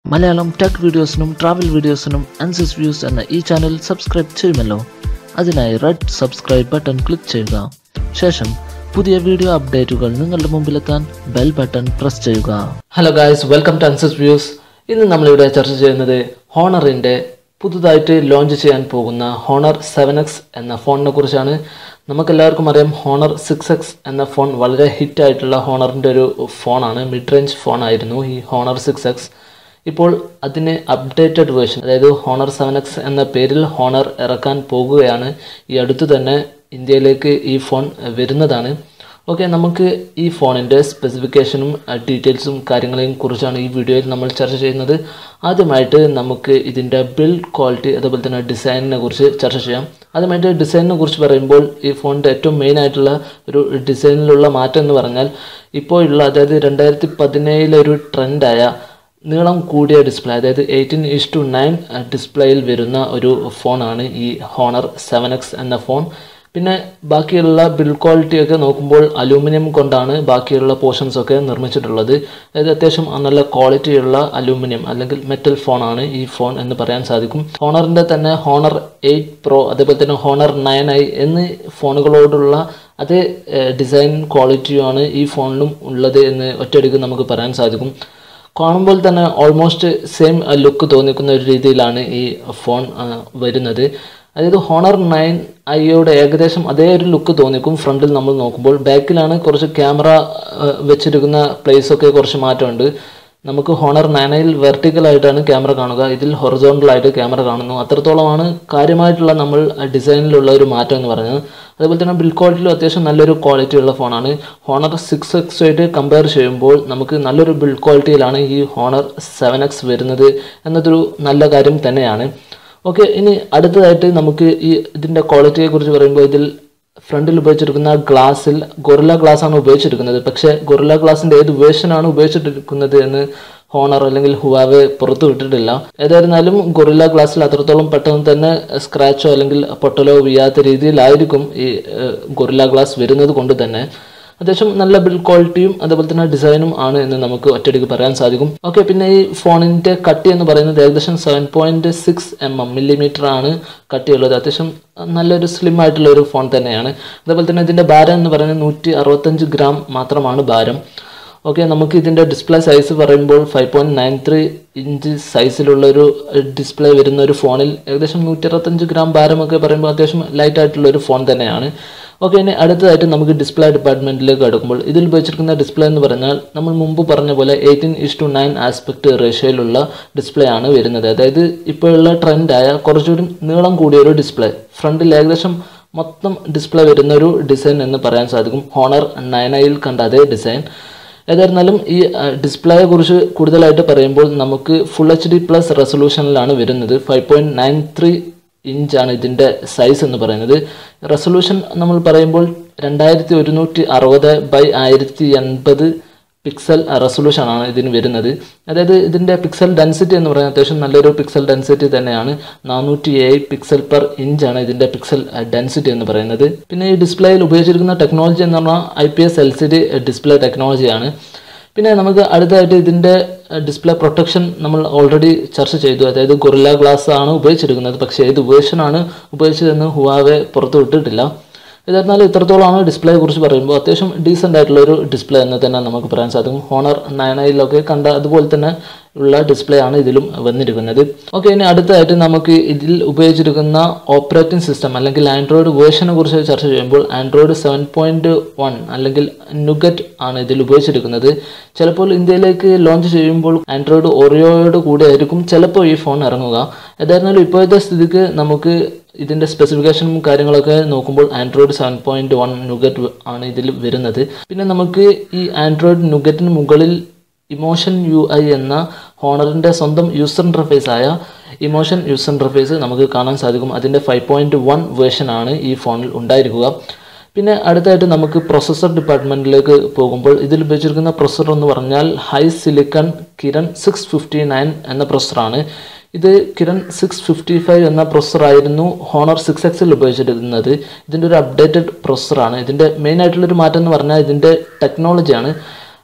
Malayalam tech വീഡിയോസിനും travel വീഡിയോസിനും Ansis views എന്ന ഈ ചാനൽ സബ്സ്ക്രൈബ് ചെയ്യുമല്ലോ അതിനായി റെഡ് സബ്സ്ക്രൈബ് ബട്ടൺ ക്ലിക്ക് ചെയ്യുക ശേഷം പുതിയ വീഡിയോ അപ്ഡേറ്റുകൾ നിങ്ങളുടെ മുമ്പിലെത്താൻ ബെൽ ബട്ടൺ പ്രസ് ചെയ്യുക hello guys welcome to Ansis views ഇന്ന് നമ്മളിവിടെ ചർച്ച ചെയ്യുന്നത് ഹോണറിൻ്റെ പുതുതായിട്ട് ലോഞ്ച് ചെയ്യാൻ പോകുന്ന ഹോണർ സെവൻ എക്സ് എന്ന ഫോണിനെ കുറിച്ചാണ് നമുക്കെല്ലാവർക്കും അറിയാം ഹോണർ സിക്സ് എക്സ് എന്ന ഫോൺ വളരെ ഹിറ്റ് ആയിട്ടുള്ള ഹോണറിൻ്റെ ഒരു ഫോണാണ് മിഡ് റേഞ്ച് ഫോണായിരുന്നു ഈ ഹോണർ സിക്സ് എക്സ് ഇപ്പോൾ അതിന് അപ്ഡേറ്റഡ് വേർഷൻ അതായത് ഹോണർ സെവൻ എക്സ് എന്ന പേരിൽ ഹോണർ ഇറക്കാൻ പോകുകയാണ് ഈ അടുത്ത് തന്നെ ഇന്ത്യയിലേക്ക് ഈ ഫോൺ വരുന്നതാണ് ഓക്കെ നമുക്ക് ഈ ഫോണിൻ്റെ സ്പെസിഫിക്കേഷനും ഡീറ്റെയിൽസും കാര്യങ്ങളെയും കുറിച്ചാണ് ഈ വീഡിയോയിൽ നമ്മൾ ചർച്ച ചെയ്യുന്നത് ആദ്യമായിട്ട് നമുക്ക് ഇതിൻ്റെ ബിൽഡ് ക്വാളിറ്റി അതുപോലെ തന്നെ ഡിസൈനിനെ കുറിച്ച് ചർച്ച ചെയ്യാം ആദ്യമായിട്ട് ഡിസൈനിനെ കുറിച്ച് പറയുമ്പോൾ ഈ ഫോണിൻ്റെ ഏറ്റവും മെയിൻ ആയിട്ടുള്ള ഒരു ഡിസൈനിലുള്ള മാറ്റം എന്ന് പറഞ്ഞാൽ ഇപ്പോൾ ഉള്ള അതായത് രണ്ടായിരത്തി പതിനേഴിലെ ഒരു ട്രെൻഡായ നീളം കൂടിയ ഡിസ്പ്ലേ അതായത് എയ്റ്റീൻ ഇസ് ടു നയൻ ഡിസ്പ്ലേയിൽ വരുന്ന ഒരു ഫോണാണ് ഈ ഹോണർ സെവൻ എക്സ് എന്ന ഫോൺ പിന്നെ ബാക്കിയുള്ള ബിൽഡ് ക്വാളിറ്റി ഒക്കെ നോക്കുമ്പോൾ അലൂമിനിയം കൊണ്ടാണ് ബാക്കിയുള്ള പോർഷൻസ് ഒക്കെ നിർമ്മിച്ചിട്ടുള്ളത് അതായത് അത്യാവശ്യം നല്ല ക്വാളിറ്റിയുള്ള അലൂമിനിയം അല്ലെങ്കിൽ മെറ്റൽ ഫോണാണ് ഈ ഫോൺ എന്ന് പറയാൻ സാധിക്കും ഹോണറിൻ്റെ തന്നെ ഹോണർ എയ്റ്റ് പ്രോ അതേപോലെ തന്നെ ഹോണർ നയൻ ഐ എന്നീ ഫോണുകളോടുള്ള അതേ ഡിസൈൻ ക്വാളിറ്റിയുമാണ് ഈ ഫോണിലും ഉള്ളത് എന്ന് ഒറ്റയടിക്ക് നമുക്ക് പറയാൻ സാധിക്കും കാണുമ്പോൾ തന്നെ ഓൾമോസ്റ്റ് സെയിം ലുക്ക് തോന്നിക്കുന്ന ഒരു രീതിയിലാണ് ഈ ഫോൺ വരുന്നത് അതായത് ഹോണർ നയൻ ഐയുടെ ഏകദേശം അതേ ഒരു ലുക്ക് തോന്നിക്കും ഫ്രണ്ടിൽ നമ്മൾ നോക്കുമ്പോൾ ബാക്കിലാണ് കുറച്ച് ക്യാമറ വെച്ചിരിക്കുന്ന പ്ലേസ് ഒക്കെ കുറച്ച് മാറ്റമുണ്ട് നമുക്ക് ഹോണർ നയനയിൽ വെർട്ടിക്കലായിട്ടാണ് ക്യാമറ കാണുക ഇതിൽ ഹൊറിസോണ്ടലായിട്ട് ക്യാമറ കാണുന്നു അത്രത്തോളമാണ് കാര്യമായിട്ടുള്ള നമ്മൾ ഡിസൈനിലുള്ള ഒരു മാറ്റം എന്ന് പറയുന്നത് അതുപോലെ തന്നെ ബിൽഡ് ക്വാളിറ്റിയിലും അത്യാവശ്യം നല്ലൊരു ക്വാളിറ്റി ഉള്ള ഫോണാണ് ഹോണർ സിക്സ് എക്സ് ആയിട്ട് കമ്പയർ ചെയ്യുമ്പോൾ നമുക്ക് നല്ലൊരു ബിൽഡ് ക്വാളിറ്റിയിലാണ് ഈ ഹോണർ സെവൻ എക്സ് വരുന്നത് എന്നതൊരു നല്ല കാര്യം തന്നെയാണ് ഓക്കെ ഇനി അടുത്തതായിട്ട് നമുക്ക് ഈ ഇതിൻ്റെ ക്വാളിറ്റിയെ കുറിച്ച് പറയുമ്പോൾ ഇതിൽ ഫ്രണ്ടിൽ ഉപയോഗിച്ചിരിക്കുന്ന ഗ്ലാസ്സിൽ ഗൊറില്ല ഗ്ലാസ് ആണ് ഉപയോഗിച്ചിരിക്കുന്നത് പക്ഷേ ഗൊറില്ല ഗ്ലാസിൻ്റെ ഏത് വേർഷനാണ് ഉപയോഗിച്ചിരിക്കുന്നത് എന്ന് ഹോണർ അല്ലെങ്കിൽ ഹുവാവെ പുറത്തു വിട്ടിട്ടില്ല ഏതായിരുന്നാലും ഗൊറില്ല ഗ്ലാസ്സിൽ അത്രത്തോളം പെട്ടെന്ന് തന്നെ സ്ക്രാച്ചോ അല്ലെങ്കിൽ പൊട്ടലോ വീഴാത്ത രീതിയിലായിരിക്കും ഈ ഗൊറില്ല ഗ്ലാസ് വരുന്നത് കൊണ്ട് തന്നെ അത്യാവശ്യം നല്ല ബിൽഡ് ക്വാളിറ്റിയും അതുപോലെ തന്നെ ഡിസൈനും ആണ് എന്ന് നമുക്ക് ഒറ്റയടിക്ക് പറയാൻ സാധിക്കും ഓക്കെ പിന്നെ ഈ ഫോണിൻ്റെ കട്ടി എന്ന് പറയുന്നത് ഏകദേശം seven point six M M millimetre ആണ് കട്ടിയുള്ളത് അത്യാവശ്യം നല്ലൊരു സ്ലിം ആയിട്ടുള്ള ഒരു ഫോൺ തന്നെയാണ് അതുപോലെ തന്നെ ഇതിൻ്റെ ഭാരം എന്ന് പറയുന്നത് നൂറ്റി അറുപത്തഞ്ച് ഗ്രാം മാത്രമാണ് ഭാരം ഓക്കെ നമുക്ക് ഇതിൻ്റെ ഡിസ്പ്ലേ സൈസ് പറയുമ്പോൾ five point nine three inch സൈസിലുള്ള ഒരു ഡിസ്പ്ലേ വരുന്ന ഒരു ഫോണിൽ ഏകദേശം നൂറ്റി അറുപത്തഞ്ച് ഗ്രാം ഭാരമൊക്കെ പറയുമ്പോൾ അത്യാവശ്യം ലൈറ്റ് ആയിട്ടുള്ള ഒരു ഫോൺ തന്നെയാണ് ഓക്കെ ഇനി അടുത്തതായിട്ട് നമുക്ക് ഡിസ്പ്ലേ ഡിപ്പാർട്ട്മെൻറ്റിലേക്ക് അടുക്കുമ്പോൾ ഇതിൽ ഉപയോഗിച്ചിരിക്കുന്ന ഡിസ്പ്ലേ എന്ന് പറഞ്ഞാൽ നമ്മൾ മുമ്പ് പറഞ്ഞ പോലെ eighteen is to nine aspect റേഷ്യോയിലുള്ള ഡിസ്പ്ലേ ആണ് വരുന്നത് അതായത് ഇപ്പോഴുള്ള ട്രെൻഡായ കുറച്ചുകൂടി നീളം കൂടിയ ഒരു ഡിസ്പ്ലേ ഫ്രണ്ടിൽ ഏകദേശം മൊത്തം ഡിസ്പ്ലേ വരുന്ന ഒരു ഡിസൈൻ എന്ന് പറയാൻ സാധിക്കും ഹോണർ നയൻ ഐയിൽ കണ്ട അതേ ഡിസൈൻ ഏതായിരുന്നാലും ഈ ഡിസ്പ്ലേയെ കുറിച്ച് കൂടുതലായിട്ട് പറയുമ്പോൾ നമുക്ക് ഫുൾ എച്ച് ഡി പ്ലസ് റെസൊല്യൂഷനിലാണ് വരുന്നത് ഫൈവ് പോയിൻറ്റ് നയൻ ത്രീ ഇഞ്ചാണ് ഇതിൻ്റെ സൈസ് എന്ന് പറയുന്നത് റെസൊല്യൂഷൻ നമ്മൾ പറയുമ്പോൾ രണ്ടായിരത്തി ഒരുന്നൂറ്റി അറുപത് ബൈ ആയിരത്തി എൺപത് പിക്സൽ റെസൊല്യൂഷനാണ് ഇതിന് വരുന്നത് അതായത് ഇതിൻ്റെ പിക്സൽ ഡെൻസിറ്റി എന്ന് പറയുന്നത് അത്യാവശ്യം നല്ലൊരു പിക്സൽ ഡെൻസിറ്റി തന്നെയാണ് നാനൂറ്റി ഏഴ് പിക്സൽ പെർ ഇഞ്ചാണ് ഇതിൻ്റെ പിക്സൽ ഡെൻസിറ്റി എന്ന് പറയുന്നത് പിന്നെ ഈ ഡിസ്പ്ലേയിൽ ഉപയോഗിച്ചിരിക്കുന്ന ടെക്നോളജി എന്ന് പറഞ്ഞാൽ I P S L C D display ടെക്നോളജിയാണ് പിന്നെ നമുക്ക് അടുത്തായിട്ട് ഇതിൻ്റെ ഡിസ്പ്ലേ പ്രൊട്ടക്ഷൻ നമ്മൾ ഓൾറെഡി ചർച്ച ചെയ്തു അതായത് ഗൊറില്ല ഗ്ലാസ് ആണ് ഉപയോഗിച്ചിരിക്കുന്നത് പക്ഷേ ഏത് വേർഷനാണ് ഉപയോഗിച്ചതെന്ന് ഹുവാവെ പുറത്തു വിട്ടിട്ടില്ല എന്നിരുന്നാലും ഇത്രത്തോളമാണ് ഡിസ്പ്ലേയെ കുറിച്ച് പറയുമ്പോൾ അത്യാവശ്യം ഡീസൻ്റ് ആയിട്ടുള്ള ഒരു ഡിസ്പ്ലേ എന്ന് തന്നെ നമുക്ക് പറയാൻ സാധിക്കും ഹോണർ നയനയിലൊക്കെ കണ്ട അതുപോലെ തന്നെ ഉള്ള ഡിസ്പ്ലേ ആണ് ഇതിലും വന്നിരിക്കുന്നത് ഓക്കെ ഇനി അടുത്തതായിട്ട് നമുക്ക് ഇതിൽ ഉപയോഗിച്ചിരിക്കുന്ന ഓപ്പറേറ്റിംഗ് സിസ്റ്റം അല്ലെങ്കിൽ ആൻഡ്രോയിഡ് വേർഷനെ കുറിച്ച് ചർച്ച ചെയ്യുമ്പോൾ ആൻഡ്രോയിഡ് സെവൻ പോയിൻറ്റ് വൺ അല്ലെങ്കിൽ നുഗറ്റ് ആണ് ഇതിൽ ഉപയോഗിച്ചിരിക്കുന്നത് ചിലപ്പോൾ ഇന്ത്യയിലേക്ക് ലോഞ്ച് ചെയ്യുമ്പോൾ ആൻഡ്രോയിഡ് ഓറിയോയോട് കൂടെ ആയിരിക്കും ചിലപ്പോൾ ഈ ഫോൺ ഇറങ്ങുക ഏതായിരുന്നാലും ഇപ്പോഴത്തെ സ്ഥിതിക്ക് നമുക്ക് ഇതിൻ്റെ സ്പെസിഫിക്കേഷനും കാര്യങ്ങളൊക്കെ നോക്കുമ്പോൾ Android seven point one Nougat ആണ് ഇതിൽ വരുന്നത് പിന്നെ നമുക്ക് ഈ ആൻഡ്രോയിഡ് നുഗറ്റിന് മുകളിൽ ഇമോഷൻ യു ഐ എന്ന ഹോണറിൻ്റെ സ്വന്തം യൂസർ ഇൻ്റർഫേസ് ആയ ഇമോഷൻ യൂസർ ഇൻ്റർഫേസ് നമുക്ക് കാണാൻ സാധിക്കും അതിൻ്റെ ഫൈവ് പോയിൻറ്റ് വൺ വേർഷനാണ് ഈ ഫോണിൽ ഉണ്ടായിരിക്കുക പിന്നെ അടുത്തായിട്ട് നമുക്ക് പ്രൊസസ്സർ ഡിപ്പാർട്ട്മെൻറ്റിലേക്ക് പോകുമ്പോൾ ഇതിൽ ഉപയോഗിച്ചിരിക്കുന്ന പ്രൊസസ്സർ എന്ന് പറഞ്ഞാൽ HiSilicon Kirin six fifty nine എന്ന പ്രൊസസ്സറാണ് ഇത് കിരൺ സിക്സ് ഫിഫ്റ്റി ഫൈവ് എന്ന പ്രൊസസ്സറായിരുന്നു ഹോണർ സിക്സ് എക്സിൽ ഉപയോഗിച്ചിരുന്നത് ഇതിൻ്റെ ഒരു അപ്ഡേറ്റഡ് പ്രൊസസ്സറാണ് ഇതിൻ്റെ മെയിൻ ആയിട്ടുള്ളൊരു മാറ്റം എന്ന് പറഞ്ഞാൽ ഇതിൻ്റെ ടെക്നോളജിയാണ്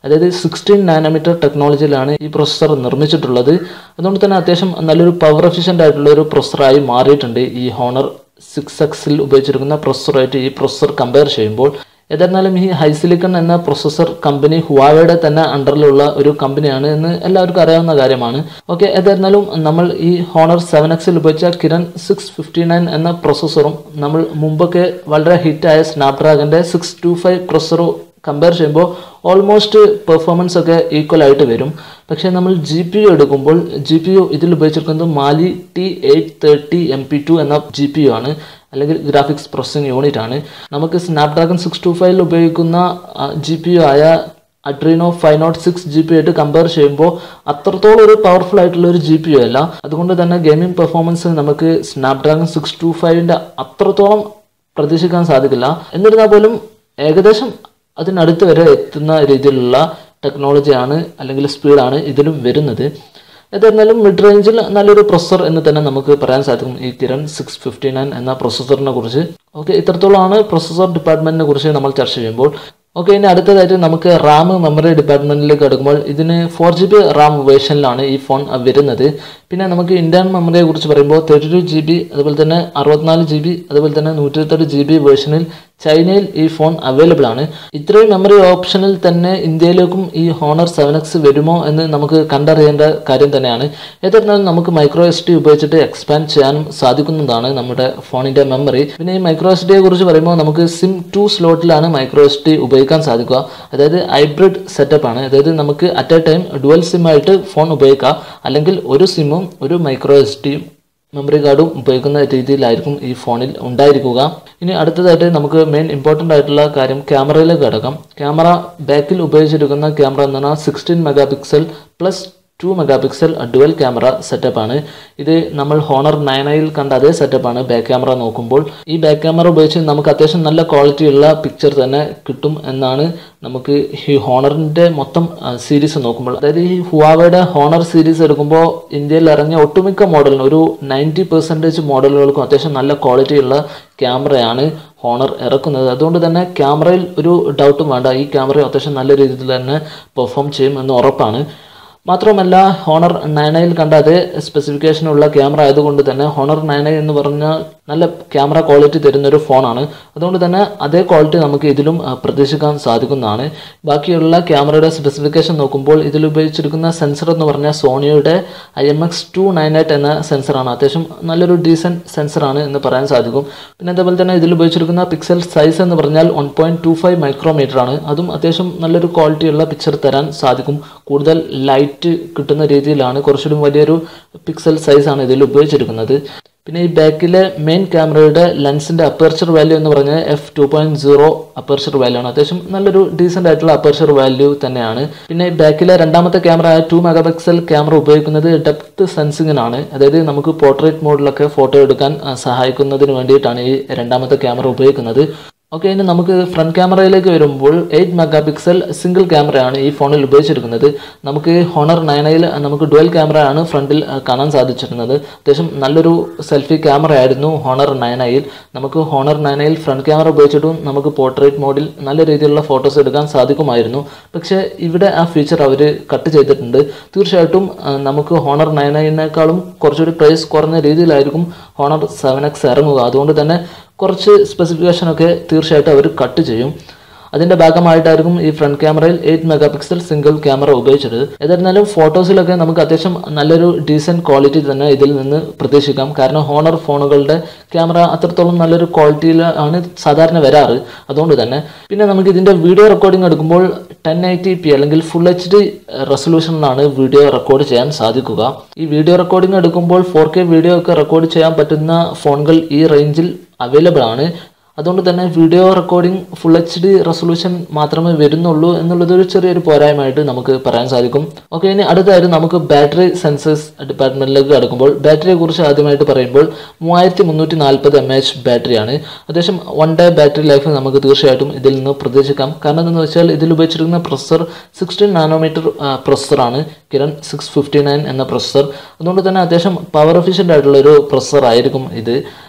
അതായത് സിക്സ്റ്റീൻ നാനോമീറ്റർ ടെക്നോളജിയിലാണ് ഈ പ്രൊസസ്സർ നിർമ്മിച്ചിട്ടുള്ളത് അതുകൊണ്ട് തന്നെ അത്യാവശ്യം നല്ലൊരു പവർ എഫിഷ്യൻ്റ് ആയിട്ടുള്ള ഒരു പ്രൊസസ്സറായി മാറിയിട്ടുണ്ട് ഈ ഹോണർ സിക്സ് എക്സിൽ ഉപയോഗിച്ചിരിക്കുന്ന പ്രൊസസ്സറായിട്ട് ഈ പ്രൊസസ്സർ കമ്പയർ ചെയ്യുമ്പോൾ ഏതായിരുന്നാലും ഈ ഹൈസിലിക്കൺ എന്ന പ്രൊസസ്സർ കമ്പനി ഹുവാവയുടെ തന്നെ അണ്ടറിലുള്ള ഒരു കമ്പനിയാണ് എന്ന് എല്ലാവർക്കും അറിയാവുന്ന കാര്യമാണ് ഓക്കെ ഏതായിരുന്നാലും നമ്മൾ ഈ ഹോണർ സെവൻ എക്സിൽ ഉപയോഗിച്ച കിരൺ സിക്സ് ഫിഫ്റ്റി നയൻ എന്ന പ്രൊസസ്സറും നമ്മൾ മുമ്പൊക്കെ വളരെ ഹിറ്റായ സ്നാപ്ഡ്രാഗന്റെ സിക്സ് ടു ഫൈവ് പ്രൊസസ്സറും കമ്പയർ ചെയ്യുമ്പോൾ ഓൾമോസ്റ്റ് പെർഫോമൻസ് ഒക്കെ ഈക്വൽ ആയിട്ട് വരും പക്ഷേ നമ്മൾ ജി പി യു എടുക്കുമ്പോൾ ജി പി യു ഇതിൽ ഉപയോഗിച്ചിരിക്കുന്നത് Mali T eight thirty M P two എന്ന ജി പി യു ആണ് അല്ലെങ്കിൽ ഗ്രാഫിക്സ് പ്രോസസ്സിംഗ് യൂണിറ്റ് ആണ് നമുക്ക് സ്നാപ്ഡ്രാഗൺ സിക്സ് ടു ഫൈവിൽ ഉപയോഗിക്കുന്ന ജി പി യു ആയ Adreno five naught six G P ആയിട്ട് കമ്പയർ ചെയ്യുമ്പോൾ അത്രത്തോളം ഒരു പവർഫുൾ ആയിട്ടുള്ള ഒരു ജി പി യു അല്ല അതുകൊണ്ട് തന്നെ ഗെയിമിംഗ് പെർഫോമൻസ് നമുക്ക് സ്നാപ്ഡ്രാഗൺ സിക്സ് ടു ഫൈവിൻ്റെ അത്രത്തോളം പ്രതീക്ഷിക്കാൻ സാധിക്കില്ല എന്നിരുന്നാൽ പോലും ഏകദേശം അതിനടുത്ത് വരെ എത്തുന്ന രീതിയിലുള്ള ടെക്നോളജിയാണ് അല്ലെങ്കിൽ സ്പീഡാണ് ഇതിലും വരുന്നത് ഏതായിരുന്നാലും മിഡ് റേഞ്ചിൽ നല്ലൊരു പ്രൊസസ്സർ എന്ന് തന്നെ നമുക്ക് പറയാൻ സാധിക്കും ഈ കിരൺ സിക്സ് ഫിഫ്റ്റി നയൻ എന്ന പ്രൊസസ്സറിനെ കുറിച്ച് ഓക്കെ ഇത്രത്തോളമാണ് പ്രൊസസ്സർ ഡിപ്പാർട്ട്മെന്റിനെ കുറിച്ച് നമ്മൾ ചർച്ച ചെയ്യുമ്പോൾ ഓക്കെ ഇനി അടുത്തതായിട്ട് നമുക്ക് റാം മെമ്മറി ഡിപ്പാർട്ട്മെന്റിലേക്ക് എടുക്കുമ്പോൾ ഇതിന് ഫോർ ജി ബി റാം വേർഷനിലാണ് ഈ ഫോൺ വരുന്നത് പിന്നെ നമുക്ക് ഇന്ത്യൻ മെമ്മറിയെ കുറിച്ച് പറയുമ്പോൾ തേർട്ടി ടു ജി ബി അതുപോലെ തന്നെ അറുപത്തിനാല് ജി ബി അതുപോലെ തന്നെ നൂറ്റി ഇരുപത്തെട്ട് ജി ബി വേർഷനിൽ ചൈനയിൽ ഈ ഫോൺ അവൈലബിൾ ആണ് ഇത്രയും മെമ്മറി ഓപ്ഷനിൽ തന്നെ ഇന്ത്യയിലേക്കും ഈ ഹോണർ സെവൻ എക്സ് വരുമോ എന്ന് നമുക്ക് കണ്ടറിയേണ്ട കാര്യം തന്നെയാണ് ഏതായിരുന്നാലും നമുക്ക് മൈക്രോ എസ് ഡി ഉപയോഗിച്ചിട്ട് എക്സ്പാൻഡ് ചെയ്യാനും സാധിക്കുന്നതാണ് നമ്മുടെ ഫോണിന്റെ മെമ്മറി പിന്നെ ഈ മൈക്രോ എസ് ഡിയെ കുറിച്ച് പറയുമ്പോൾ നമുക്ക് സിം ടു സ്ലോട്ടിലാണ് മൈക്രോ എസ് ഡി ഉപയോഗിക്കാൻ സാധിക്കുക അതായത് ഹൈബ്രിഡ് സെറ്റപ്പ് ആണ് അതായത് നമുക്ക് at a time dual SIM ആയിട്ട് ഫോൺ ഉപയോഗിക്കാം അല്ലെങ്കിൽ ഒരു സിമ്മും ഒരു മൈക്രോ എസ് ഡിയും മെമ്മറി കാർഡും ഉപയോഗിക്കുന്ന രീതിയിലായിരിക്കും ഈ ഫോണിൽ ഉണ്ടായിരിക്കുക ഇനി അടുത്തതായിട്ട് നമുക്ക് മെയിൻ ഇമ്പോർട്ടൻ്റ് ആയിട്ടുള്ള കാര്യം ക്യാമറയിലേക്ക് കിടക്കാം ക്യാമറ ബാക്കിൽ ഉപയോഗിച്ചിരിക്കുന്ന ക്യാമറ എന്ന് പറഞ്ഞാൽ sixteen megapixel plus two megapixel dual camera സെറ്റപ്പാണ് ഇത് നമ്മൾ ഹോണർ നയൻ ഐയിൽ കണ്ട അതേ സെറ്റപ്പാണ് ബാക്ക് ക്യാമറ നോക്കുമ്പോൾ ഈ ബാക്ക് ക്യാമറ ഉപയോഗിച്ച് നമുക്ക് അത്യാവശ്യം നല്ല ക്വാളിറ്റിയുള്ള പിക്ചർ തന്നെ കിട്ടും എന്നാണ് നമുക്ക് ഈ ഹോണറിൻ്റെ മൊത്തം സീരീസ് നോക്കുമ്പോൾ അതായത് ഈ ഹുവാവയുടെ ഹോണർ സീരീസ് എടുക്കുമ്പോൾ ഇന്ത്യയിൽ ഇറങ്ങിയ ഒട്ടുമിക്ക മോഡലിന് ഒരു നയൻറ്റി പെർസെൻറ്റേജ് മോഡലുകൾക്കും അത്യാവശ്യം നല്ല ക്വാളിറ്റിയുള്ള ക്യാമറയാണ് ഹോണർ ഇറക്കുന്നത് അതുകൊണ്ട് തന്നെ ക്യാമറയിൽ ഒരു ഡൗട്ടും വേണ്ട ഈ ക്യാമറ അത്യാവശ്യം നല്ല രീതിയിൽ തന്നെ പെർഫോം ചെയ്യും എന്ന് ഉറപ്പാണ് മാത്രമല്ല ഹോണർ നയനയിൽ കണ്ട അതേ സ്പെസിഫിക്കേഷനുള്ള ക്യാമറ ആയതുകൊണ്ട് തന്നെ ഹോണർ നയന എന്ന് പറഞ്ഞാൽ നല്ല ക്യാമറ ക്വാളിറ്റി തരുന്ന ഒരു ഫോണാണ് അതുകൊണ്ട് തന്നെ അതേ ക്വാളിറ്റി നമുക്ക് ഇതിലും ആ, പ്രതീക്ഷിക്കാൻ സാധിക്കുന്നതാണ് ബാക്കിയുള്ള ക്യാമറയുടെ സ്പെസിഫിക്കേഷൻ നോക്കുമ്പോൾ ഇതിൽ ഉപയോഗിച്ചിരിക്കുന്ന സെൻസർ എന്ന് പറഞ്ഞാൽ സോണിയുടെ I M X two nine eight എന്ന സെൻസറാണ് അത്യാവശ്യം നല്ലൊരു ഡീസൻറ്റ് സെൻസറാണ് എന്ന് പറയാൻ സാധിക്കും പിന്നെ അതേപോലെ തന്നെ ഇതിൽ ഉപയോഗിച്ചിരിക്കുന്ന പിക്സൽ സൈസ് എന്ന് പറഞ്ഞാൽ one point two five micrometre ആണ് അതും അത്യാവശ്യം നല്ലൊരു ക്വാളിറ്റിയുള്ള പിക്ചർ തരാൻ സാധിക്കും കൂടുതൽ ലൈറ്റ് കിട്ടുന്ന രീതിയിലാണ് കുറച്ചുകൂടി വലിയൊരു പിക്സൽ സൈസാണ് ഇതിൽ ഉപയോഗിച്ചിരിക്കുന്നത് പിന്നെ ഈ ബാക്കിലെ മെയിൻ ക്യാമറയുടെ ലെൻസിന്റെ അപ്പർച്ചർ വാല്യൂ എന്ന് പറഞ്ഞാൽ F two point zero aperture value ആണ് അത്യാവശ്യം നല്ലൊരു ഡീസെന്റ് ആയിട്ടുള്ള അപ്പർച്ചർ വാല്യൂ തന്നെയാണ് പിന്നെ ഈ ബാക്കിലെ രണ്ടാമത്തെ ക്യാമറ ആയ ടു മെഗാ പിക്സൽ ക്യാമറ ഉപയോഗിക്കുന്നത് ഡെപ്ത് സെൻസിങ്ങിനാണ് അതായത് നമുക്ക് പോർട്രേറ്റ് മോഡിലൊക്കെ ഫോട്ടോ എടുക്കാൻ ആ, സഹായിക്കുന്നതിന് വേണ്ടിയിട്ടാണ് ഈ രണ്ടാമത്തെ ക്യാമറ ഉപയോഗിക്കുന്നത് ഓക്കെ ഇനി നമുക്ക് ഫ്രണ്ട് ക്യാമറയിലേക്ക് വരുമ്പോൾ എയ്റ്റ് മെഗാ പിക്സൽ സിംഗിൾ ക്യാമറയാണ് ഈ ഫോണിൽ ഉപയോഗിച്ചിരിക്കുന്നത് നമുക്ക് ഹോണർ നയനയിൽ നമുക്ക് ഡുവൽ ക്യാമറയാണ് ഫ്രണ്ടിൽ ആ, കാണാൻ സാധിച്ചിരുന്നത് അത്യാവശ്യം നല്ലൊരു സെൽഫി ക്യാമറ ആയിരുന്നു ഹോണർ നയനയിൽ നമുക്ക് ഹോണർ നയനയിൽ ഫ്രണ്ട് ക്യാമറ ഉപയോഗിച്ചിട്ടും നമുക്ക് പോർട്രേറ്റ് മോഡിൽ നല്ല രീതിയിലുള്ള ഫോട്ടോസ് എടുക്കാൻ സാധിക്കുമായിരുന്നു പക്ഷേ ഇവിടെ ആ ഫീച്ചർ അവർ കട്ട് ചെയ്തിട്ടുണ്ട് തീർച്ചയായിട്ടും ആ, നമുക്ക് ഹോണർ നയനേക്കാളും കുറച്ചുകൂടി പ്രൈസ് കുറഞ്ഞ രീതിയിലായിരിക്കും ഹോണർ സെവൻ എക്സ് ഇറങ്ങുക അതുകൊണ്ട് തന്നെ കുറച്ച് സ്പെസിഫിക്കേഷനൊക്കെ തീർച്ചയായിട്ടും അവർ കട്ട് ചെയ്യും അതിന്റെ ഭാഗമായിട്ടായിരിക്കും ഈ ഫ്രണ്ട് ക്യാമറയിൽ eight megapixel single camera ഉപയോഗിച്ചത് എന്നിരുന്നാലും ഫോട്ടോസിലൊക്കെ നമുക്ക് അത്യാവശ്യം നല്ലൊരു ഡീസൻറ്റ് ക്വാളിറ്റി തന്നെ ഇതിൽ നിന്ന് പ്രതീക്ഷിക്കാം കാരണം ഹോണർ ഫോണുകളുടെ ക്യാമറ അത്രത്തോളം നല്ലൊരു ക്വാളിറ്റിയിൽ ആണ് സാധാരണ വരാറ് അതുകൊണ്ട് തന്നെ പിന്നെ നമുക്ക് ഇതിന്റെ വീഡിയോ റെക്കോർഡിംഗ് എടുക്കുമ്പോൾ ടെൻ എയ്റ്റി പി അല്ലെങ്കിൽ ഫുൾ എച്ച് ഡി റെസൊല്യൂഷനിലാണ് വീഡിയോ റെക്കോർഡ് ചെയ്യാൻ സാധിക്കുക ഈ വീഡിയോ റെക്കോർഡിംഗ് എടുക്കുമ്പോൾ ഫോർ കെ വീഡിയോ ഒക്കെ റെക്കോർഡ് ചെയ്യാൻ പറ്റുന്ന ഫോണുകൾ ഈ റേഞ്ചിൽ അവൈലബിൾ ആണ് അതുകൊണ്ട് തന്നെ video recording full H D resolution മാത്രമേ വരുന്നുള്ളൂ എന്നുള്ളത് ഒരു ചെറിയൊരു പോരായ്മയായിട്ട് നമുക്ക് പറയാൻ സാധിക്കും ഓക്കെ ഇനി അടുത്തായിട്ട് നമുക്ക് ബാറ്ററി സെൻസേഴ്സ് ഡിപ്പാർട്ട്മെന്റിലേക്ക് കടക്കുമ്പോൾ ബാറ്ററിയെ കുറിച്ച് ആദ്യമായിട്ട് പറയുമ്പോൾ മൂവായിരത്തി മുന്നൂറ്റി നാൽപ്പത് എം എച്ച് ബാറ്ററിയാണ് അത്യാവശ്യം വൺ ഡേ ബാറ്ററി ലൈഫ് നമുക്ക് തീർച്ചയായിട്ടും ഇതിൽ നിന്ന് പ്രതീക്ഷിക്കാം കാരണം എന്താണെന്ന് വെച്ചാൽ ഇതിൽ ഉപയോഗിച്ചിരിക്കുന്ന പ്രൊസസർ സിക്സ്റ്റീൻ നാനോമീറ്റർ പ്രൊസസ്സറാണ് കിരൺ സിക്സ് ഫിഫ്റ്റി നയൻ എന്ന പ്രൊസസ്സർ അതുകൊണ്ട് തന്നെ അത്യാവശ്യം പവർ എഫിഷ്യൻ്റ് ആയിട്ടുള്ള ഒരു പ്രൊസസ്സർ ആയിരിക്കും ഇത്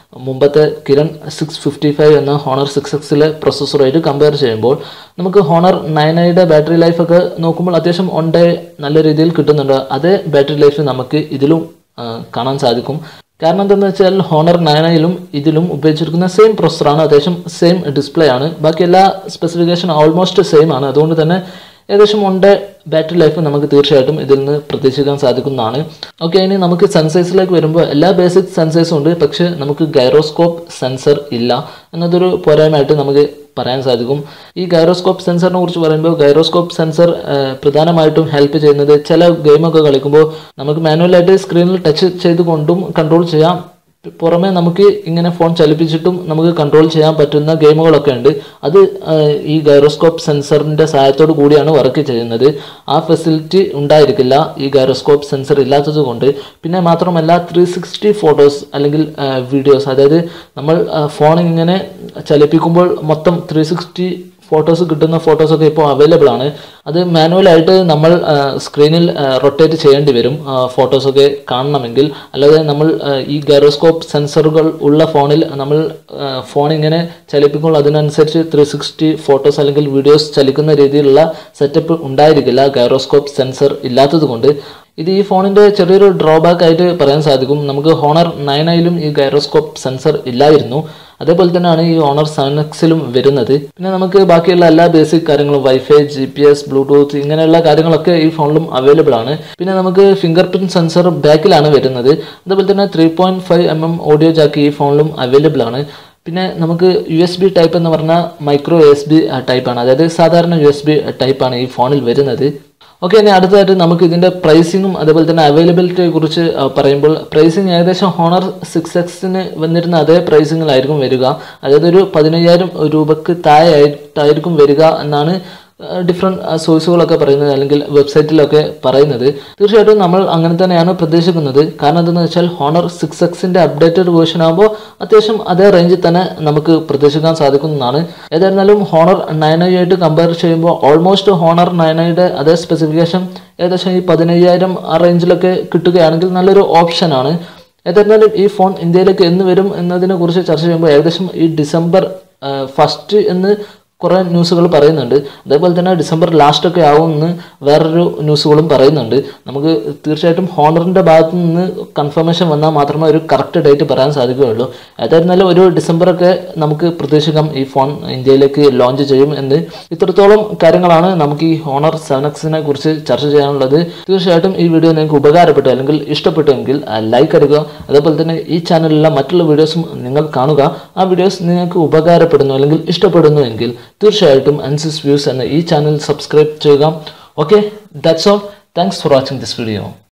മുമ്പത്തെ കിരൺ സിക്സ് ഫിഫ്റ്റി ഫൈവ് എന്ന ഹോണർ സിക്സ് എക്സിലെ പ്രൊസസ്സറുമായിട്ട് കമ്പയർ ചെയ്യുമ്പോൾ നമുക്ക് ഹോണർ നയൻ ഐയുടെ ബാറ്ററി ലൈഫ് ഒക്കെ നോക്കുമ്പോൾ അത്യാവശ്യം ഒൺ ഡേ നല്ല രീതിയിൽ കിട്ടുന്നുണ്ട് അതേ ബാറ്ററി ലൈഫ് നമുക്ക് ഇതിലും ആ, കാണാൻ സാധിക്കും കാരണം എന്താണെന്ന് വെച്ചാൽ ഹോണർ നയനയിലും ഇതിലും ഉപയോഗിച്ചിരിക്കുന്ന സെയിം പ്രൊസറാണ് അത്യാവശ്യം സെയിം ഡിസ്പ്ലേ ആണ് ബാക്കി എല്ലാ സ്പെസിഫിക്കേഷൻ ഓൾമോസ്റ്റ് സെയിം ആണ് അതുകൊണ്ട് തന്നെ ഏകദേശം വൺ ഡേ ബാറ്ററി ലൈഫ് നമുക്ക് തീർച്ചയായിട്ടും ഇതിൽ നിന്ന് പ്രതീക്ഷിക്കാൻ സാധിക്കുന്നതാണ് ഓക്കെ ഇനി നമുക്ക് സെൻസേഴ്സിലേക്ക് വരുമ്പോൾ എല്ലാ ബേസിക് സെൻസേഴ്സും ഉണ്ട് പക്ഷേ നമുക്ക് ഗൈറോസ്കോപ്പ് സെൻസർ ഇല്ല എന്നതൊരു പോരായ്മയായിട്ട് നമുക്ക് പറയാൻ സാധിക്കും ഈ ഗൈറോസ്കോപ്പ് സെൻസറിനെ കുറിച്ച് പറയുമ്പോൾ ഗൈറോസ്കോപ്പ് സെൻസർ പ്രധാനമായിട്ടും ഹെൽപ്പ് ചെയ്യുന്നത് ചില ഗെയിമൊക്കെ കളിക്കുമ്പോൾ നമുക്ക് മാനുവലായിട്ട് സ്ക്രീനിൽ ടച്ച് ചെയ്തുകൊണ്ടും കൺട്രോൾ ചെയ്യാം പുറമെ നമുക്ക് ഇങ്ങനെ ഫോൺ ചലിപ്പിച്ചിട്ടും നമുക്ക് കൺട്രോൾ ചെയ്യാൻ പറ്റുന്ന ഗെയിമുകളൊക്കെ ഉണ്ട് അത് ആ, ഈ ഗൈറോസ്കോപ്പ് സെൻസറിന്റെ സഹായത്തോടു കൂടിയാണ് വർക്ക് ചെയ്യുന്നത് ആ ഫെസിലിറ്റി ഉണ്ടായിരിക്കില്ല ഈ ഗൈറോസ്കോപ്പ് സെൻസർ ഇല്ലാത്തത് കൊണ്ട് പിന്നെ മാത്രമല്ല ത്രീ സിക്സ്റ്റി ഫോട്ടോസ് അല്ലെങ്കിൽ വീഡിയോസ് അതായത് നമ്മൾ ഫോൺ ഇങ്ങനെ ചലിപ്പിക്കുമ്പോൾ മൊത്തം ത്രീ സിക്സ്റ്റി ഫോട്ടോസ് കിട്ടുന്ന ഫോട്ടോസൊക്കെ ഇപ്പോൾ അവൈലബിൾ ആണ് അത് മാനുവലായിട്ട് നമ്മൾ സ്ക്രീനിൽ റൊട്ടേറ്റ് ചെയ്യേണ്ടി വരും ഫോട്ടോസൊക്കെ കാണണമെങ്കിൽ അല്ലാതെ നമ്മൾ ആ, ഈ ഗൈറോസ്കോപ്പ് സെൻസറുകൾ ഉള്ള ഫോണിൽ നമ്മൾ ഫോൺ ഇങ്ങനെ ചലിപ്പിക്കുമ്പോൾ അതിനനുസരിച്ച് ത്രീ സിക്സ്റ്റി ഫോട്ടോസ് അല്ലെങ്കിൽ വീഡിയോസ് ചലിക്കുന്ന രീതിയിലുള്ള സെറ്റപ്പ് ഉണ്ടായിരിക്കില്ല ഗൈറോസ്കോപ്പ് സെൻസർ ഇല്ലാത്തത് കൊണ്ട് ഇത് ഈ ഫോണിന്റെ ചെറിയൊരു ഡ്രോബാക്ക് ആയിട്ട് പറയാൻ സാധിക്കും നമുക്ക് ഹോണർ നയൻ ഐയിലും ഈ ഗൈറോസ്കോപ്പ് സെൻസർ ഇല്ലായിരുന്നു അതേപോലെ തന്നെയാണ് ഈ ഓണർ സെവൻ എക്സിലും വരുന്നത് പിന്നെ നമുക്ക് ബാക്കിയുള്ള എല്ലാ ബേസിക് കാര്യങ്ങളും wifi G P S Bluetooth ഇങ്ങനെയുള്ള കാര്യങ്ങളൊക്കെ ഈ ഫോണിലും അവൈലബിൾ ആണ് പിന്നെ നമുക്ക് ഫിംഗർ പ്രിന്റ് സെൻസർ ബാക്കിലാണ് വരുന്നത് അതേപോലെ തന്നെ three point five M M audio jack ഈ ഫോണിലും അവൈലബിൾ ആണ് പിന്നെ നമുക്ക് യു എസ് ബി ടൈപ്പ് എന്ന് പറഞ്ഞാൽ മൈക്രോ യു എസ് ബി ടൈപ്പാണ് അതായത് സാധാരണ യു എസ് ബി ടൈപ്പാണ് ഈ ഫോണിൽ വരുന്നത് ഓക്കെ ഇനി അടുത്തതായിട്ട് നമുക്ക് ഇതിന്റെ പ്രൈസിങ്ങും അതേപോലെ തന്നെ അവൈലബിലിറ്റിയെ കുറിച്ച് ആ, പറയുമ്പോൾ പ്രൈസിങ് ഏകദേശം ഹോണർ സിക്സ് എക്സിന് വന്നിരുന്ന അതേ പ്രൈസിങ്ങിലായിരിക്കും വരിക അതായത് ഒരു പതിനയ്യായിരം രൂപക്ക് താഴെ ആയിട്ടായിരിക്കും വരിക എന്നാണ് ഡിഫറെൻറ്റ് സോഴ്സുകളൊക്കെ പറയുന്നത് അല്ലെങ്കിൽ വെബ്സൈറ്റിലൊക്കെ പറയുന്നത് തീർച്ചയായിട്ടും നമ്മൾ അങ്ങനെ തന്നെയാണ് പ്രതീക്ഷിക്കുന്നത് കാരണം എന്താണെന്ന് വെച്ചാൽ ഹോണർ സിക്സ് എക്സിൻ്റെ അപ്ഡേറ്റഡ് വേർഷൻ ആകുമ്പോൾ അത്യാവശ്യം അതേ റേഞ്ചിൽ തന്നെ നമുക്ക് പ്രതീക്ഷിക്കാൻ സാധിക്കുന്നതാണ് ഏതായിരുന്നാലും ഹോണർ നയൻ ഐ ആയിട്ട് കമ്പയർ ചെയ്യുമ്പോൾ ഓൾമോസ്റ്റ് ഹോണർ നയൻ ഐയുടെ അതേ സ്പെസിഫിക്കേഷൻ ഏകദേശം ഈ പതിനയ്യായിരം ആ റേഞ്ചിലൊക്കെ കിട്ടുകയാണെങ്കിൽ നല്ലൊരു ഓപ്ഷനാണ് ഏതായിരുന്നാലും ഈ ഫോൺ ഇന്ത്യയിലേക്ക് എന്ന് വരും എന്നതിനെ കുറിച്ച് ചർച്ച ചെയ്യുമ്പോൾ ഏകദേശം ഈ ഡിസംബർ ഫസ്റ്റ് എന്ന് കുറേ ന്യൂസുകൾ പറയുന്നുണ്ട് അതേപോലെ തന്നെ ഡിസംബർ ലാസ്റ്റ് ഒക്കെ ആവുമെന്ന് വേറൊരു ന്യൂസുകളും പറയുന്നുണ്ട് നമുക്ക് തീർച്ചയായിട്ടും ഹോണറിൻ്റെ ഭാഗത്ത് നിന്ന് കൺഫർമേഷൻ വന്നാൽ മാത്രമേ ഒരു കറക്റ്റ് ഡേറ്റ് പറയാൻ സാധിക്കുകയുള്ളൂ ഏതായിരുന്നാലും ഒരു ഡിസംബറൊക്കെ നമുക്ക് പ്രതീക്ഷിക്കാം ഈ ഫോൺ ഇന്ത്യയിലേക്ക് ലോഞ്ച് ചെയ്യും എന്ന് ഇത്രത്തോളം കാര്യങ്ങളാണ് നമുക്ക് ഈ ഹോണർ സെവൻ എക്സിനെ കുറിച്ച് ചർച്ച ചെയ്യാനുള്ളത് തീർച്ചയായിട്ടും ഈ വീഡിയോ നിങ്ങൾക്ക് ഉപകാരപ്പെട്ടു അല്ലെങ്കിൽ ഇഷ്ടപ്പെട്ടുവെങ്കിൽ ലൈക്ക് അടിക്കുക അതേപോലെ തന്നെ ഈ ചാനലിലുള്ള മറ്റുള്ള വീഡിയോസും നിങ്ങൾ കാണുക ആ വീഡിയോസ് നിങ്ങൾക്ക് ഉപകാരപ്പെടുന്നു അല്ലെങ്കിൽ ഇഷ്ടപ്പെടുന്നു എങ്കിൽ തീർച്ചയായിട്ടും അൻസിസ് വ്യൂസ് എന്ന ഈ ചാനൽ സബ്സ്ക്രൈബ് ചെയ്യുക okay that's all thanks for watching this video